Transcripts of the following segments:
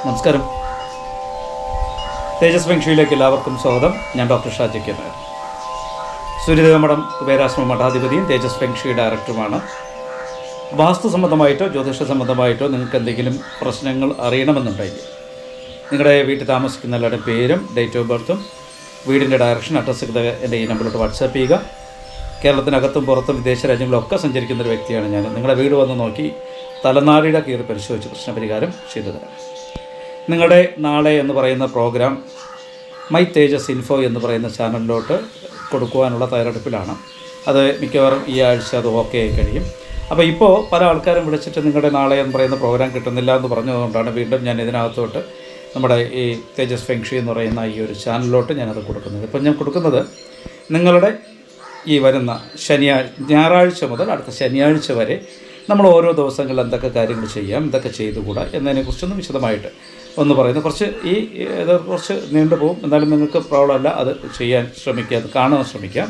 നമസ്കാരം തേജസ് ഫെങ്ഷുയിലേക്ക് എല്ലാവർക്കും സ്വാഗതം ഞാൻ ഡോക്ടർ ഷാജി കെ നായർ സൂര്യദേവമഠം കുബേരാശ്രമ മഠാധിപതിയും തേജസ് ഫെങ്ഷുയി ഡയറക്ടറുമാണ് വാസ്തു സംബന്ധമായിട്ടോ ജ്യോതിഷ സംബന്ധമായിട്ടോ നിങ്ങൾക്ക് എന്തെങ്കിലും പ്രശ്നങ്ങൾ അറിയണമെന്നുണ്ടെങ്കിൽ നിങ്ങളുടെ വീട്ടിൽ താമസിക്കുന്ന എല്ലാവരുടെ പേരും ഡേറ്റ് ഓഫ് ബർത്തും വീടിൻ്റെ ഡയറക്ഷൻ അഡ്രസ്സ് എൻ്റെ ഈ നമ്പറിലോട്ട് വാട്സാപ്പ് ചെയ്യുക കേരളത്തിനകത്തും പുറത്തും വിദേശ രാജ്യങ്ങളിലൊക്കെ സഞ്ചരിക്കുന്ന ഒരു വ്യക്തിയാണ് ഞാൻ നിങ്ങളുടെ വീട് വന്ന് നോക്കി തലനാടിയുടെ കീറി പരിശോധിച്ച് പ്രശ്നപരിഹാരം ചെയ്തു തരാം നിങ്ങളുടെ നാളെ എന്ന് പറയുന്ന പ്രോഗ്രാം മൈ തേജസ് ഇൻഫോ എന്ന് പറയുന്ന ചാനലിലോട്ട് കൊടുക്കുവാനുള്ള തയ്യാറെടുപ്പിലാണ് അത് മിക്കവാറും ഈ ആഴ്ച അത് ഓക്കെ ആയി കഴിയും അപ്പോൾ ഇപ്പോൾ പല ആൾക്കാരും വിളിച്ചിട്ട് നിങ്ങളുടെ നാളെ എന്ന് പറയുന്ന പ്രോഗ്രാം കിട്ടുന്നില്ല എന്ന് പറഞ്ഞതുകൊണ്ടാണ് വീണ്ടും ഞാൻ ഇതിനകത്തോട്ട് നമ്മുടെ ഈ തേജസ് ഫെങ്ഷി എന്ന് പറയുന്ന ഈ ഒരു ചാനലിലോട്ട് ഞാനത് കൊടുക്കുന്നത് ഇപ്പം ഞാൻ കൊടുക്കുന്നത് നിങ്ങളുടെ ഈ വരുന്ന ശനിയാഴ്ച ഞായറാഴ്ച മുതൽ അടുത്ത ശനിയാഴ്ച വരെ നമ്മൾ ഓരോ ദിവസങ്ങളിൽ എന്തൊക്കെ കാര്യങ്ങൾ ചെയ്യാം എന്തൊക്കെ ചെയ്തുകൂടാ എന്നതിനെക്കുറിച്ചൊന്ന് വിശദമായിട്ട് ഒന്ന് പറയുന്നത് കുറച്ച് ഈ ഇത് കുറച്ച് നീണ്ടുപോകും എന്നാലും നിങ്ങൾക്ക് പ്രോബ്ലം അല്ല അത് ചെയ്യാൻ ശ്രമിക്കുക അത് കാണാൻ ശ്രമിക്കാം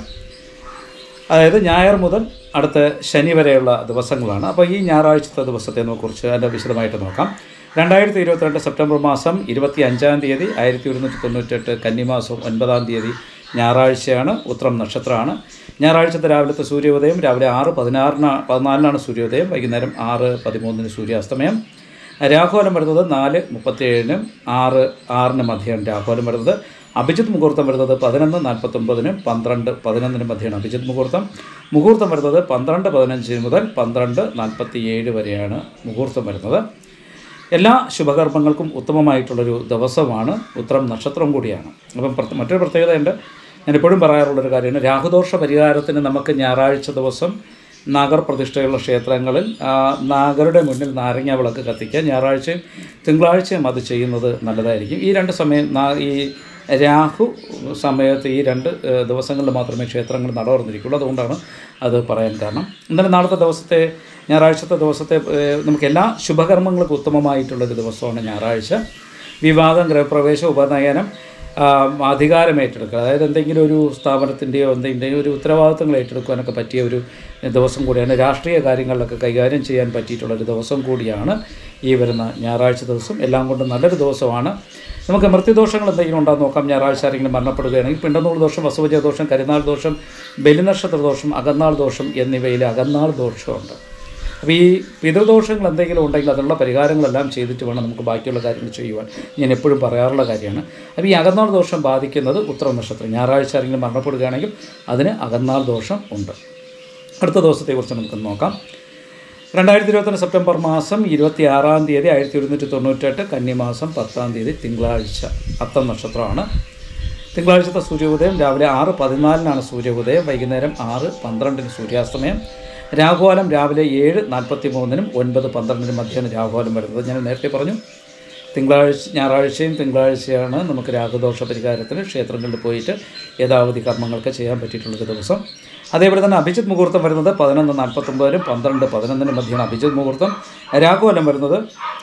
അതായത് ഞായർ മുതൽ അടുത്ത ശനി വരെയുള്ള ദിവസങ്ങളാണ് അപ്പോൾ ഈ ഞായറാഴ്ചത്തെ ദിവസത്തെ കുറിച്ച് അതിൻ്റെ വിശദമായിട്ട് നോക്കാം രണ്ടായിരത്തി ഇരുപത്തിരണ്ട് സെപ്റ്റംബർ മാസം ഇരുപത്തി അഞ്ചാം തീയതി ആയിരത്തി ഒരുന്നൂറ്റി തൊണ്ണൂറ്റെട്ട് കന്നിമാസം ഒൻപതാം തീയതി ഞായറാഴ്ചയാണ് ഉത്രം നക്ഷത്രമാണ് ഞായറാഴ്ചത്തെ രാവിലത്തെ സൂര്യോദയം രാവിലെ ആറ് പതിനാറിന് പതിനാലിനാണ് സൂര്യോദയം വൈകുന്നേരം ആറ് പതിമൂന്നിന് സൂര്യാസ്തമയം രാഹുലം വരുന്നത് നാല് മുപ്പത്തിയേഴിനും ആറ് ആറിന് മധ്യമാണ് രാഹുലം വരുന്നത് അഭിജിത്ത് മുഹൂർത്തം വരുന്നത് പതിനൊന്ന് നാൽപ്പത്തൊമ്പതിനും പന്ത്രണ്ട് പതിനൊന്നിനും മധ്യമാണ് അഭിജിത്ത് മുഹൂർത്തം മുഹൂർത്തം വരുന്നത് പന്ത്രണ്ട് പതിനഞ്ച് മുതൽ പന്ത്രണ്ട് നാൽപ്പത്തി ഏഴ് വരെയാണ് മുഹൂർത്തം വരുന്നത് എല്ലാ ശുഭകർമ്മങ്ങൾക്കും ഉത്തമമായിട്ടുള്ളൊരു ദിവസമാണ് ഉത്രം നക്ഷത്രം കൂടിയാണ് അപ്പം പ്രത്യ- മറ്റൊരു പ്രത്യേകതയുണ്ട് ഞാൻ എപ്പോഴും പറയാറുള്ളൊരു കാര്യമാണ് രാഹുദോഷ പരിഹാരത്തിന് നമുക്ക് ഞായറാഴ്ച ദിവസം നാഗർ പ്രതിഷ്ഠയുള്ള ക്ഷേത്രങ്ങളിൽ ആ, നാഗരുടെ മുന്നിൽ നാരങ്ങ വിളക്ക് കത്തിക്കുക ഞായറാഴ്ചയും തിങ്കളാഴ്ചയും അത് ചെയ്യുന്നത് നല്ലതായിരിക്കും ഈ രണ്ട് സമയം നാ- ഈ രാഹു സമയത്ത് ഈ രണ്ട് ഏഹ്, ദിവസങ്ങളിൽ മാത്രമേ ക്ഷേത്രങ്ങൾ നട തുറന്നിരിക്കുള്ളൂ അതുകൊണ്ടാണ് അത് പറയാൻ കാരണം എന്നാലും നാളത്തെ ദിവസത്തെ ഞായറാഴ്ചത്തെ ദിവസത്തെ ഏഹ്, നമുക്ക് എല്ലാ ശുഭകർമ്മങ്ങൾക്കും ഉത്തമമായിട്ടുള്ളൊരു ദിവസമാണ് ഞായറാഴ്ച വിവാഹം ഗൃഹപ്രവേശം ഉപനയനം ആ, അധികാരം ഏറ്റെടുക്കുക അതായത് എന്തെങ്കിലും ഒരു സ്ഥാപനത്തിൻ്റെയോ എന്തെങ്കിലും ഒരു ഉത്തരവാദിത്തങ്ങൾ ഏറ്റെടുക്കാനൊക്കെ പറ്റിയ ഒരു ദിവസം കൂടിയാണ് രാഷ്ട്രീയ കാര്യങ്ങളിലൊക്കെ കൈകാര്യം ചെയ്യാൻ പറ്റിയിട്ടുള്ളൊരു ദിവസം കൂടിയാണ് ഈ വരുന്ന ഞായറാഴ്ച ദിവസം എല്ലാം കൊണ്ടും നല്ലൊരു ദിവസമാണ് നമുക്ക് മൃത്യുദോഷങ്ങൾ എന്തെങ്കിലും ഉണ്ടോ എന്ന് നോക്കാം ഞായറാഴ്ച ആരെങ്കിലും മരണപ്പെടുകയാണെങ്കിൽ പിണ്ടനൂർ ദോഷം വസുവജ ദോഷം കരിനാൾ ദോഷം ബലിനക്ഷത്ര ദോഷം അകന്നാൾ ദോഷം എന്നിവയിൽ അകന്നാൾ ദോഷമുണ്ട് അപ്പോൾ ഈ പിതൃദോഷങ്ങൾ എന്തെങ്കിലും ഉണ്ടെങ്കിൽ അതിനുള്ള പരിഹാരങ്ങളെല്ലാം ചെയ്തിട്ട് വേണം നമുക്ക് ബാക്കിയുള്ള കാര്യങ്ങൾ ചെയ്യുവാൻ ഞാൻ എപ്പോഴും പറയാറുള്ള കാര്യമാണ് അപ്പോൾ ഈ അകന്നാൾ ദോഷം ബാധിക്കുന്നത് ഉത്തര നക്ഷത്രം ഞായറാഴ്ച ആരെങ്കിലും മരണപ്പെടുകയാണെങ്കിൽ അതിന് അകന്നാൾ ദോഷം ഉണ്ട് അടുത്ത ദിവസത്തെക്കുറിച്ച് നമുക്ക് നോക്കാം രണ്ടായിരത്തി ഇരുപത്തൊന്ന് സെപ്റ്റംബർ മാസം ഇരുപത്തി ആറാം തീയതി ആയിരത്തി ഒരുന്നൂറ്റി തൊണ്ണൂറ്റെട്ട് കന്നിമാസം പത്താം തീയതി തിങ്കളാഴ്ച അത്തം നക്ഷത്രമാണ് തിങ്കളാഴ്ചത്തെ സൂര്യോദയം രാവിലെ ആറ് പതിനാലിനാണ് സൂര്യോദയം വൈകുന്നേരം ആറ് പന്ത്രണ്ടിന് സൂര്യാസ്തമയം രാഹുകാലം രാവിലെ ഏഴ് നാൽപ്പത്തി മൂന്നിനും ഒൻപത് പന്ത്രണ്ടിനും മധ്യമാണ് രാഹുകാലം വരുന്നത് ഞാൻ നേരത്തെ പറഞ്ഞു തിങ്കളാഴ്ച ഞായറാഴ്ചയും തിങ്കളാഴ്ചയാണ് നമുക്ക് രാഹുദോഷ പരിഹാരത്തിന് ക്ഷേത്രങ്ങളിൽ പോയിട്ട് യഥാവധി കർമ്മങ്ങൾക്ക് ചെയ്യാൻ പറ്റിയിട്ടുള്ളൊരു ദിവസം അതേപോലെ തന്നെ അഭിജിത് മുഹൂർത്തം വരുന്നത് പതിനൊന്ന് നാൽപ്പത്തൊമ്പതിനും പന്ത്രണ്ട് പതിനൊന്നിനും മധ്യമാണ് അഭിജിത് മുഹൂർത്തം രാഘുവലം വരുന്നത്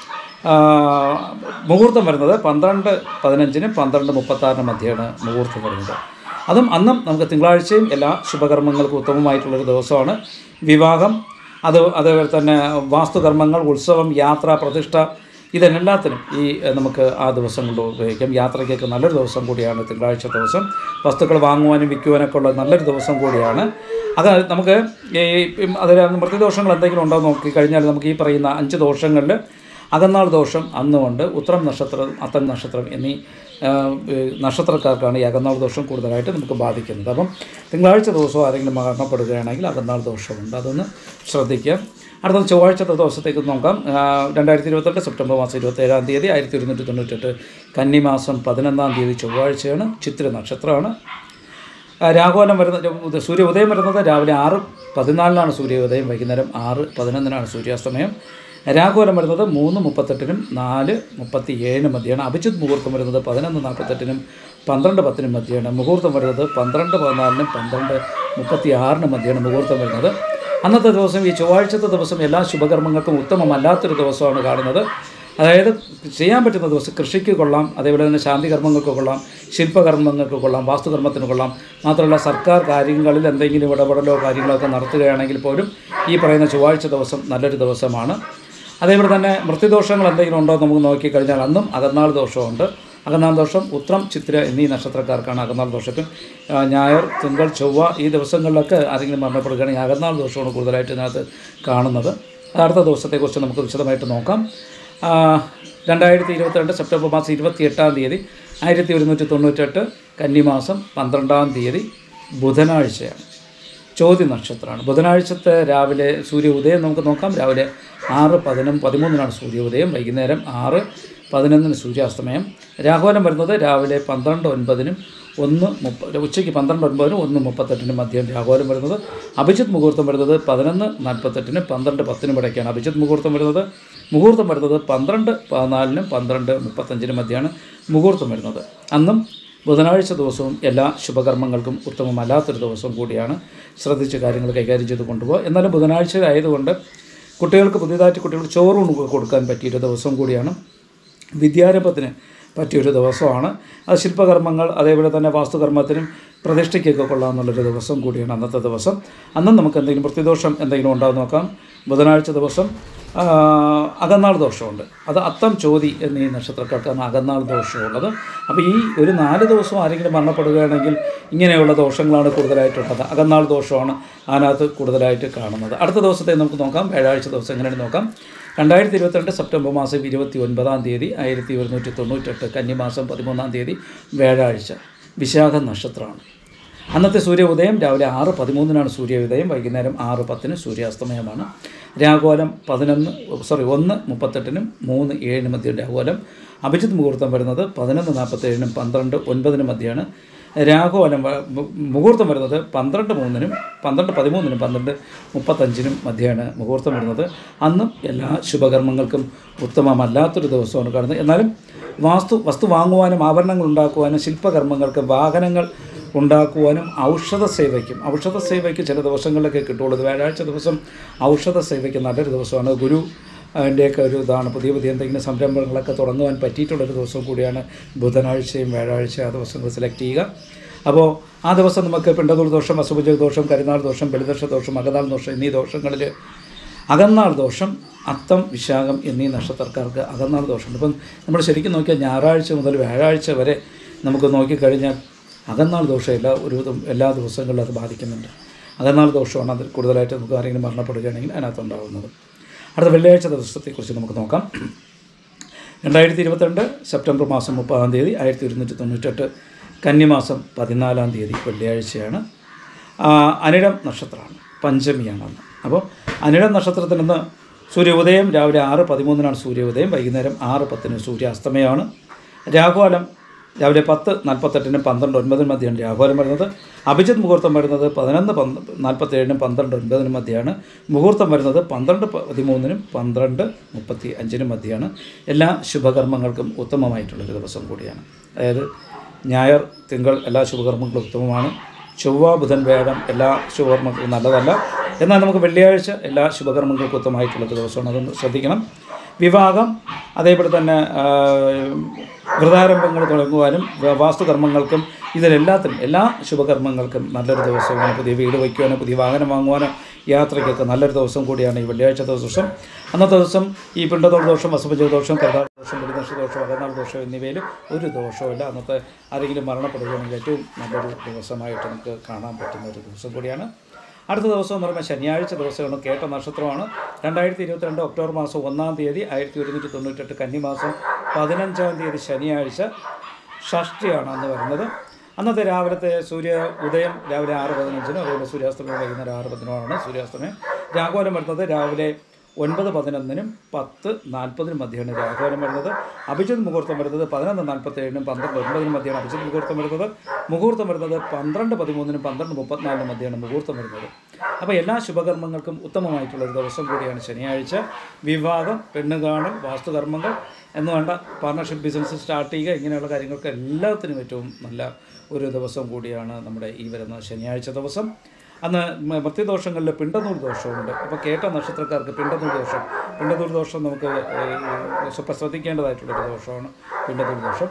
ആ, മുഹൂർത്തം വരുന്നത് പന്ത്രണ്ട് പതിനഞ്ചിനും പന്ത്രണ്ട് മുപ്പത്താറിനും മധ്യമാണ് മുഹൂർത്തം വരുന്നത് അതും അന്നും നമുക്ക് തിങ്കളാഴ്ചയും എല്ലാ ശുഭകർമ്മങ്ങൾക്കും ഉത്തമമായിട്ടുള്ളൊരു ദിവസമാണ് വിവാഹം അത് അതേപോലെ തന്നെ വാസ്തുകർമ്മങ്ങൾ ഉത്സവം യാത്ര പ്രതിഷ്ഠ ഇതിനെല്ലാത്തിനും ഈ എഹ്, നമുക്ക് ആ ദിവസം കൊണ്ട് ഉപയോഗിക്കാം യാത്രയ്ക്കൊക്കെ നല്ലൊരു ദിവസം കൂടിയാണ് തിങ്കളാഴ്ച ദിവസം വസ്തുക്കൾ വാങ്ങുവാനും വിൽക്കുവാനൊക്കെ ഉള്ള നല്ലൊരു ദിവസം കൂടിയാണ് അത് നമുക്ക് ഈ ഇപ്പം അതിൽ മൃത്യുദോഷങ്ങൾ എന്തെങ്കിലും ഉണ്ടോ എന്ന് നോക്കിക്കഴിഞ്ഞാൽ നമുക്ക് ഈ പറയുന്ന അഞ്ച് ദോഷങ്ങളിൽ അകന്നാൾ ദോഷം അന്നുകൊണ്ട് ഉത്രം നക്ഷത്രം അത്തം നക്ഷത്രം എന്നീ ആ, ഏ, നക്ഷത്രക്കാർക്കാണ് ഈ അകന്നാൾ ദോഷം കൂടുതലായിട്ട് നമുക്ക് ബാധിക്കുന്നത് അപ്പം തിങ്കളാഴ്ച ദിവസം ആരെങ്കിലും മരണപ്പെടുകയാണെങ്കിൽ അകന്നാൾ ദോഷമുണ്ട് അതൊന്ന് ശ്രദ്ധിക്കുക അടുത്തത് ചൊവ്വാഴ്ചത്തെ ദിവസത്തേക്ക് നോക്കാം ആ, രണ്ടായിരത്തി ഇരുപത്തെട്ട് സെപ്റ്റംബർ മാസം ഇരുപത്തേഴാം തീയതി ആയിരത്തി ഒരുന്നൂറ്റി തൊണ്ണൂറ്റെട്ട് കന്നിമാസം പതിനൊന്നാം തീയതി ചൊവ്വാഴ്ചയാണ് ചിത്ര നക്ഷത്രമാണ് ആ, രാഹുലം വരുന്ന ഉദ- സൂര്യ ഉദയം വരുന്നത് രാവിലെ ആറ് പതിനാലിനാണ് സൂര്യോദയം വൈകുന്നേരം ആറ് പതിനൊന്നിനാണ് സൂര്യാസ്തമയം രാഹുലം വരുന്നത് മൂന്ന് മുപ്പത്തെട്ടിനും നാല് മുപ്പത്തി ഏഴിനും മധ്യമാണ് അഭിജിത് മുഹൂർത്തം വരുന്നത് പതിനൊന്ന് നാൽപ്പത്തെട്ടിനും പന്ത്രണ്ട് പത്തിനും മധ്യമാണ് മുഹൂർത്തം വരുന്നത് പന്ത്രണ്ട് പതിനാലിനും പന്ത്രണ്ട് മുപ്പത്തി ആറിനും മധ്യമാണ് മുഹൂർത്തം വരുന്നത് അന്നത്തെ ദിവസം ഈ ചൊവ്വാഴ്ചത്തെ ദിവസം എല്ലാ ശുഭകർമ്മങ്ങൾക്കും ഉത്തമമല്ലാത്തൊരു ദിവസമാണ് കാണുന്നത് അതായത് ചെയ്യാൻ പറ്റുന്ന ദിവസം കൃഷിക്ക് കൊള്ളാം അതേപോലെ തന്നെ ശാന്തി കർമ്മങ്ങൾക്ക് കൊള്ളാം ശില്പകർമ്മങ്ങൾക്ക് കൊള്ളാം വാസ്തുകർമ്മത്തിന് കൊള്ളാം മാത്രമല്ല സർക്കാർ കാര്യങ്ങളിൽ എന്തെങ്കിലും ഇടപെടലോ കാര്യങ്ങളോ ഒക്കെ നടത്തുകയാണെങ്കിൽ പോലും ഈ പറയുന്ന ചൊവ്വാഴ്ച ദിവസം നല്ലൊരു ദിവസമാണ് അതേപോലെ തന്നെ മൃത്യുദോഷങ്ങൾ എന്തെങ്കിലും ഉണ്ടോ എന്ന് നമുക്ക് നോക്കിക്കഴിഞ്ഞാൽ അന്നും അകന്നാൾ ദോഷമുണ്ട് അകന്നാൾ ദോഷം ഉത്രം ചിത്ര എന്നീ നക്ഷത്രക്കാർക്കാണ് അകന്നാൾ ദോഷത്തിൽ ആ, ഞായർ തിങ്കൾ ചൊവ്വ ഈ ദിവസങ്ങളിലൊക്കെ ആരെങ്കിലും മരണപ്പെടുകയാണെങ്കിൽ അകന്നാൾ ദോഷമാണ് കൂടുതലായിട്ട് ഇതിനകത്ത് കാണുന്നത് അത് അടുത്ത ദിവസത്തെക്കുറിച്ച് നമുക്ക് വിശദമായിട്ട് നോക്കാം ആ, രണ്ടായിരത്തി ഇരുപത്തിരണ്ട് സെപ്റ്റംബർ മാസം ഇരുപത്തി എട്ടാം തീയതി ആയിരത്തി ഒരുന്നൂറ്റി തൊണ്ണൂറ്റെട്ട് കന്നിമാസം പന്ത്രണ്ടാം തീയതി ബുധനാഴ്ചയാണ് ചോതി നക്ഷത്രമാണ് ബുധനാഴ്ചത്തെ രാവിലെ സൂര്യ ഉദയം നമുക്ക് നോക്കാം രാവിലെ ആറ് പതിനും പതിമൂന്നിനാണ് സൂര്യ ഉദയം വൈകുന്നേരം ആറ് പതിനൊന്നിന് സൂര്യാസ്തമയം രാഹുലം വരുന്നത് രാവിലെ പന്ത്രണ്ട് ഒൻപതിനും ഒന്ന് മുപ്പ ഉച്ചയ്ക്ക് പന്ത്രണ്ട് ഒൻപതിനും ഒന്ന് മുപ്പത്തെട്ടിനും മധ്യം രാഹുലം വരുന്നത് അഭിജിത്ത് മുഹൂർത്തം വരുന്നത് പതിനൊന്ന് നാൽപ്പത്തെട്ടിനും പന്ത്രണ്ട് പത്തിനും ഇടയ്ക്കാണ് അഭിജിത്ത് മുഹൂർത്തം വരുന്നത് മുഹൂർത്തം വരുന്നത് പന്ത്രണ്ട് പതിനാലിനും പന്ത്രണ്ട് മുപ്പത്തഞ്ചിനും മധ്യമാണ് മുഹൂർത്തം വരുന്നത് അന്നും ബുധനാഴ്ച ദിവസവും എല്ലാ ശുഭകർമ്മങ്ങൾക്കും ഉത്തമമല്ലാത്തൊരു ദിവസം കൂടിയാണ് ശ്രദ്ധിച്ച് കാര്യങ്ങൾ കൈകാര്യം ചെയ്ത് കൊണ്ടുപോകുക എന്നാലും ബുധനാഴ്ച ആയതുകൊണ്ട് കുട്ടികൾക്ക് പുതിയതായിട്ട് കുട്ടികൾക്ക് ചോറൂണ് കൊടുക്കാൻ പറ്റിയൊരു ദിവസം കൂടിയാണ് വിദ്യാരംഭത്തിന് പറ്റിയൊരു ദിവസമാണ് അത് ശില്പകർമ്മങ്ങൾ അതേപോലെ തന്നെ വാസ്തുകർമ്മത്തിനും പ്രതിഷ്ഠയ്ക്കൊക്കെ കൊള്ളാമെന്നുള്ളൊരു ദിവസം കൂടിയാണ് അന്നത്തെ ദിവസം അന്നും നമുക്ക് എന്തെങ്കിലും പ്രത്യദോഷം എന്തെങ്കിലും ഉണ്ടാകും നോക്കാം ബുധനാഴ്ച ദിവസം ആ, അകന്നാൾ ദോഷമുണ്ട് അത് അത്തം ചോതി എന്നീ നക്ഷത്രക്കാർക്കാണ് അകന്നാൾ ദോഷമുള്ളത് അപ്പോൾ ഈ ഒരു നാല് ദിവസം ആരെങ്കിലും മരണപ്പെടുകയാണെങ്കിൽ ഇങ്ങനെയുള്ള ദോഷങ്ങളാണ് കൂടുതലായിട്ടുള്ളത് അകന്നാൾ ദോഷമാണ് അതിനകത്ത് കൂടുതലായിട്ട് കാണുന്നത് അടുത്ത ദിവസത്തെ നമുക്ക് നോക്കാം വ്യാഴാഴ്ച ദിവസം എങ്ങനെയാണ് നോക്കാം രണ്ടായിരത്തി ഇരുപത്തിരണ്ട് സെപ്റ്റംബർ മാസം ഇരുപത്തി ഒൻപതാം തീയതി ആയിരത്തി ഒരുന്നൂറ്റി തൊണ്ണൂറ്റെട്ട് കന്നിമാസം പതിമൂന്നാം തീയതി വ്യാഴാഴ്ച വിശാഖ നക്ഷത്രമാണ് അന്നത്തെ സൂര്യ ഉദയം രാവിലെ ആറ് പതിമൂന്നിനാണ് സൂര്യോദയം വൈകുന്നേരം ആറ് പത്തിന് സൂര്യാസ്തമയമാണ് രാഘോലം പതിനൊന്ന് സോറി ഒന്ന് മുപ്പത്തെട്ടിനും മൂന്ന് ഏഴിനും മധ്യം രാഘോലം അഭിജിത്ത് മുഹൂർത്തം വരുന്നത് പതിനൊന്ന് നാൽപ്പത്തേഴിനും പന്ത്രണ്ട് ഒൻപതിനും മധ്യമാണ് രാഘോലം വ- മു- മുഹൂർത്തം വരുന്നത് പന്ത്രണ്ട് മൂന്നിനും പന്ത്രണ്ട് പതിമൂന്നിനും പന്ത്രണ്ട് മുപ്പത്തഞ്ചിനും മധ്യമാണ് മുഹൂർത്തം വരുന്നത് അന്നും എല്ലാ ശുഭകർമ്മങ്ങൾക്കും ഉത്തമമല്ലാത്തൊരു ദിവസമാണ് കാണുന്നത് എന്നാലും വാസ്തു വസ്തു വാങ്ങുവാനും ആഭരണങ്ങൾ ഉണ്ടാക്കുവാനും ശില്പകർമ്മങ്ങൾക്ക് വാഹനങ്ങൾ ഉണ്ടാക്കുവാനും ഔഷധ സേവയ്ക്കും ഔഷധ സേവയ്ക്ക് ചില ദിവസങ്ങളിലൊക്കെ കിട്ടുള്ളൂ ഇത് വ്യാഴാഴ്ച ദിവസം ഔഷധ സേവയ്ക്ക് നല്ലൊരു ദിവസമാണ് ഗുരു അതിൻ്റെയൊക്കെ ഒരു ഇതാണ് പുതിയ പുതിയ എന്തെങ്കിലും സംരംഭങ്ങളൊക്കെ തുടങ്ങുവാൻ പറ്റിയിട്ടുള്ളൊരു ദിവസം കൂടിയാണ് ബുധനാഴ്ചയും വ്യാഴാഴ്ച ആ ദിവസങ്ങൾ സെലക്ട് ചെയ്യുക അപ്പോൾ ആ ദിവസം നമുക്ക് പിണ്ടതൂർ ദോഷം അസുഭജ ദോഷം കരിനാൾ ദോഷം ബലിദോഷ ദോഷം അകനാൾ ദോഷം എന്നീ ദോഷങ്ങളിൽ അകന്നാൾ ദോഷം അത്തം വിശാഖം എന്നീ നക്ഷത്രക്കാർക്ക് അകന്നാൾ ദോഷമുണ്ട് ഇപ്പം നമ്മൾ ശരിക്കും നോക്കിയാൽ ഞായറാഴ്ച മുതൽ വ്യാഴാഴ്ച വരെ നമുക്ക് നോക്കിക്കഴിഞ്ഞാൽ അകന്നാൾ ദോഷം എല്ലാ ഒരു വിധം എല്ലാ ദിവസങ്ങളിലും അത് ബാധിക്കുന്നുണ്ട് അകന്നാൾ ദോഷമാണ് അത് കൂടുതലായിട്ട് നമുക്ക് ആരെങ്കിലും മരണപ്പെടുകയാണെങ്കിൽ അതിനകത്തുണ്ടാകുന്നത് അടുത്ത വെള്ളിയാഴ്ച ദിവസത്തെക്കുറിച്ച് നമുക്ക് നോക്കാം രണ്ടായിരത്തി ഇരുപത്തിരണ്ട് സെപ്റ്റംബർ മാസം മുപ്പതാം തീയതി ആയിരത്തി ഒരുന്നൂറ്റി തൊണ്ണൂറ്റെട്ട് കന്നിമാസം പതിനാലാം തീയതി വെള്ളിയാഴ്ചയാണ് ആ, അനിഴം നക്ഷത്രമാണ് പഞ്ചമിയാണ് അന്ന് അപ്പോൾ അനിഴം നക്ഷത്രത്തിൽ നിന്ന് സൂര്യോദയം രാവിലെ ആറ് പതിമൂന്നിനാണ് സൂര്യോദയം വൈകുന്നേരം ആറ് പത്തിന് സൂര്യാസ്തമയമാണ് രാഘുകാലം രാവിലെ പത്ത് നാൽപ്പത്തെട്ടിനും പന്ത്രണ്ട് ഒൻപതിനും മധ്യമാണ് രാഘുകാലം വരുന്നത് അഭിജിത്ത് മുഹൂർത്തം വരുന്നത് പതിനൊന്ന് പന്ത് നാൽപ്പത്തേഴിനും പന്ത്രണ്ട് ഒൻപതിനും മധ്യമാണ് മുഹൂർത്തം വരുന്നത് പന്ത്രണ്ട് പതിമൂന്നിനും പന്ത്രണ്ട് മുപ്പത്തി അഞ്ചിനും മധ്യമാണ് എല്ലാ ശുഭകർമ്മങ്ങൾക്കും ഉത്തമമായിട്ടുള്ളൊരു ദിവസം കൂടിയാണ് അതായത് ഞായർ തിങ്കൾ എല്ലാ ശുഭകർമ്മങ്ങളും ഉത്തമമാണ് ചൊവ്വ ബുധൻ വ്യാഴം എല്ലാ ശുഭകർമ്മങ്ങൾക്കും നല്ലതല്ല എന്നാൽ നമുക്ക് വെള്ളിയാഴ്ച എല്ലാ ശുഭകർമ്മങ്ങൾക്കും ഉത്തമമായിട്ടുള്ളൊരു ദിവസമാണ് അതൊന്ന് ശ്രദ്ധിക്കണം വിവാഹം അതേപോലെ തന്നെ ആ, വ്രതാരംഭങ്ങൾ തുടങ്ങുവാനും വ- വാസ്തുകർമ്മങ്ങൾക്കും ഇതിലെല്ലാത്തിനും എല്ലാ ശുഭകർമ്മങ്ങൾക്കും നല്ലൊരു ദിവസമാണ് പുതിയ വീട് വയ്ക്കുവാനോ പുതിയ വാഹനം വാങ്ങുവാനോ യാത്രയ്ക്കൊക്കെ നല്ലൊരു ദിവസം കൂടിയാണ് ഈ വെള്ളിയാഴ്ച ദിവസം അന്നത്തെ ദിവസം ഈ പിണ്ടതോൾ ദോഷം വസുപജ ദോഷം കരുതാൾ ദോഷം ബലിദോഷ ദോഷം അകനാൾ ദോഷം എന്നിവയിൽ ഒരു ദോഷവുമില്ല അന്നത്തെ ആരെങ്കിലും മരണപ്പെടുകയാണെങ്കിൽ ഏറ്റവും നല്ലൊരു ദിവസമായിട്ട് നമുക്ക് കാണാൻ പറ്റുന്ന ഒരു ദിവസം കൂടിയാണ് അടുത്ത ദിവസം എന്ന് പറയുമ്പോൾ ശനിയാഴ്ച ദിവസമാണ് കേട്ട നക്ഷത്രമാണ് രണ്ടായിരത്തി ഇരുപത്തിരണ്ട് ഒക്ടോബർ മാസം ഒന്നാം തീയതി ആയിരത്തി ഒരുന്നൂറ്റി തൊണ്ണൂറ്റെട്ട് കന്നിമാസം പതിനഞ്ചാം തീയതി ശനിയാഴ്ച ഷഷ്ടിയാണ് അന്ന് വരുന്നത് അന്നത്തെ രാവിലത്തെ സൂര്യ ഉദയം രാവിലെ ആറ് പതിനഞ്ചിനും അതുപോലെ സൂര്യാസ്തമയം വൈകുന്നേരം ആറ് പതിനോടാണ് സൂര്യാസ്തമയം രാഘോലം വരുന്നത് രാവിലെ ഒൻപത് പതിനൊന്നിനും പത്ത് നാൽപ്പതിനും മധ്യമാണ് രാഘോലം വരുന്നത് അഭിജിത് മുഹൂർത്തം വരുന്നത് പതിനൊന്ന് നാൽപ്പത്തേഴിനും പന്ത്രണ്ട് ഒൻപതിനും മധ്യമാണ് അഭിജിത് മുഹൂർത്തം വരുന്നത് മുഹൂർത്തം വരുന്നത് പന്ത്രണ്ട് പതിമൂന്നിനും പന്ത്രണ്ട് മുപ്പത്തിനാലിനും മധ്യമാണ് മുഹൂർത്തം വരുന്നത് അപ്പോൾ എല്ലാ ശുഭകർമ്മങ്ങൾക്കും ഉത്തമമായിട്ടുള്ള ഒരു ദിവസം കൂടിയാണ് ശനിയാഴ്ച വിവാഹം പെണ്ണ് കാണൽ വാസ്തുകർമ്മങ്ങൾ എന്ന് വേണ്ട പാർട്ണർഷിപ്പ് ബിസിനസ് സ്റ്റാർട്ട് ചെയ്യുക ഇങ്ങനെയുള്ള കാര്യങ്ങൾക്ക് എല്ലാത്തിനും ഏറ്റവും നല്ല ഒരു ദിവസം കൂടിയാണ് നമ്മുടെ ഈ വരുന്ന ശനിയാഴ്ച ദിവസം അന്ന് മ- മധ്യദോഷങ്ങളിൽ പിണ്ടനൂൽ ദോഷമുണ്ട് അപ്പോൾ കേട്ട നക്ഷത്രക്കാർക്ക് പിണ്ടനൂൽ ദോഷം പിണ്ടനൂൽ ദോഷം നമുക്ക് ഏഹ്, സ്വപ്പം ശ്രദ്ധിക്കേണ്ടതായിട്ടുള്ളൊരു ദോഷമാണ് പിണ്ടനൂൽ ദോഷം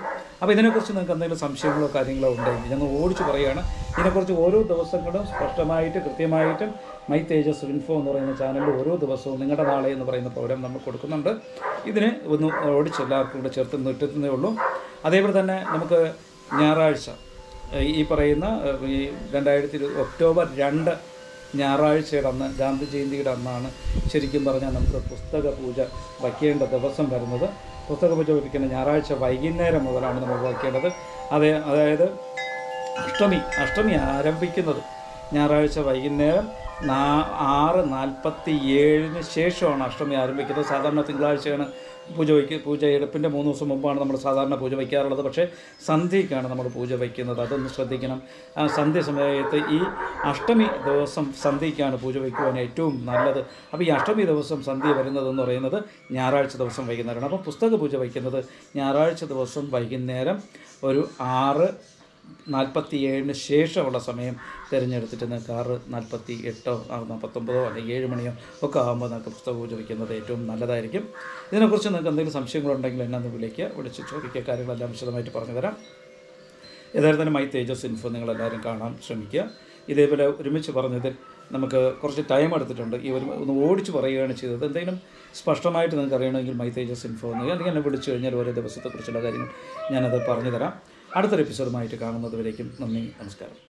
അപ്പോൾ ഇതിനെക്കുറിച്ച് നിങ്ങൾക്ക് എന്തെങ്കിലും സംശയങ്ങളോ കാര്യങ്ങളോ ഉണ്ടെങ്കിൽ ഞങ്ങൾ ഓടിച്ച് പറയുകയാണ് ഇതിനെക്കുറിച്ച് ഓരോ ദിവസങ്ങളും സ്പഷ്ടമായിട്ട് കൃത്യമായിട്ടും മൈ തേജസ് ഇൻഫോ എന്ന് പറയുന്ന ചാനലിൽ ഓരോ ദിവസവും നിങ്ങളുടെ നാളെ എന്ന് പറയുന്ന പ്രോഗ്രാം നമ്മൾ കൊടുക്കുന്നുണ്ട് ഇതിന് ഒന്ന് ഓടിച്ച് എല്ലാവർക്കും കൂടെ ചേർത്ത് നിട്ടുന്നേ ഉള്ളൂ അതേപോലെ തന്നെ നമുക്ക് ഞായറാഴ്ച ഈ പറയുന്ന ഏഹ്, ഈ രണ്ടായിരത്തി ഇരുപത് ഒക്ടോബർ രണ്ട് ഞായറാഴ്ചയുടെ അന്ന് ഗാന്ധി ജയന്തിയുടെ അന്നാണ് ശരിക്കും പറഞ്ഞാൽ നമുക്ക് പുസ്തക പൂജ വയ്ക്കേണ്ട ദിവസം വരുന്നത് പുസ്തക പൂജ വയ്ക്കുന്ന ഞായറാഴ്ച വൈകുന്നേരം മുതലാണ് നമ്മൾ വയ്ക്കേണ്ടത് അതെ അതായത് അഷ്ടമി അഷ്ടമി ആരംഭിക്കുന്നത് ഞായറാഴ്ച വൈകുന്നേരം നാ ആറ് നാൽപ്പത്തി ഏഴിന് ശേഷമാണ് അഷ്ടമി ആരംഭിക്കുന്നത് സാധാരണ തിങ്കളാഴ്ചയാണ് പൂജ വയ്ക്കുക പൂജ എടുപ്പിൻ്റെ മൂന്ന് ദിവസം മുമ്പാണ് നമ്മൾ സാധാരണ പൂജ വയ്ക്കാറുള്ളത് പക്ഷേ സന്ധ്യയ്ക്കാണ് നമ്മൾ പൂജ വയ്ക്കുന്നത് അതൊന്ന് ശ്രദ്ധിക്കണം ആ സന്ധ്യ സമയത്ത് ഈ അഷ്ടമി ദിവസം സന്ധ്യയ്ക്കാണ് പൂജ വയ്ക്കുവാൻ ഏറ്റവും നല്ലത് അപ്പോൾ ഈ അഷ്ടമി ദിവസം സന്ധ്യ വരുന്നതെന്ന് പറയുന്നത് ഞായറാഴ്ച ദിവസം വൈകുന്നേരമാണ് അപ്പോൾ പുസ്തക പൂജ വയ്ക്കുന്നത് ഞായറാഴ്ച ദിവസം വൈകുന്നേരം ഒരു ആറ് നാൽപ്പത്തി ഏഴിന് ശേഷമുള്ള സമയം തിരഞ്ഞെടുത്തിട്ട് നിങ്ങൾക്ക് ആറ് നാൽപ്പത്തി എട്ടോ ആറ് നാൽപ്പത്തൊമ്പതോ അല്ലെങ്കിൽ ഏഴ് മണിയോ ഒക്കെ ആകുമ്പോൾ നിങ്ങൾക്ക് പുസ്തകം പൂജ വയ്ക്കുന്നത് ഏറ്റവും നല്ലതായിരിക്കും ഇതിനെക്കുറിച്ച് നിങ്ങൾക്ക് എന്തെങ്കിലും സംശയങ്ങളുണ്ടെങ്കിൽ എന്നെ ഒന്ന് വിളിക്കുക വിളിച്ച് ചോദിക്കുക കാര്യങ്ങളെല്ലാം വിശദമായിട്ട് പറഞ്ഞു തരാം ഏതായാലും തന്നെ മൈ തേജസ് ഇൻഫോ നിങ്ങളെല്ലാവരും കാണാൻ ശ്രമിക്കുക ഇതേപോലെ ഒരുമിച്ച് പറഞ്ഞതിൽ നമുക്ക് കുറച്ച് ടൈം എടുത്തിട്ടുണ്ട് ഈ ഒരു ഒന്ന് ഓടിച്ച് പറയുകയാണ് ചെയ്തത് എന്തെങ്കിലും സ്പഷ്ടമായിട്ട് നിങ്ങൾക്ക് അറിയണമെങ്കിൽ മൈ തേജസ് ഇൻഫോ എന്ന് അല്ലെങ്കിൽ എന്നെ വിളിച്ചു കഴിഞ്ഞാൽ ഓരോ ദിവസത്തെക്കുറിച്ചുള്ള കാര്യങ്ങൾ ഞാനത് പറഞ്ഞു തരാം അടുത്തൊരു എപ്പിസോഡുമായിട്ട് കാണുന്നത് വരേക്കും നന്ദി നമസ്കാരം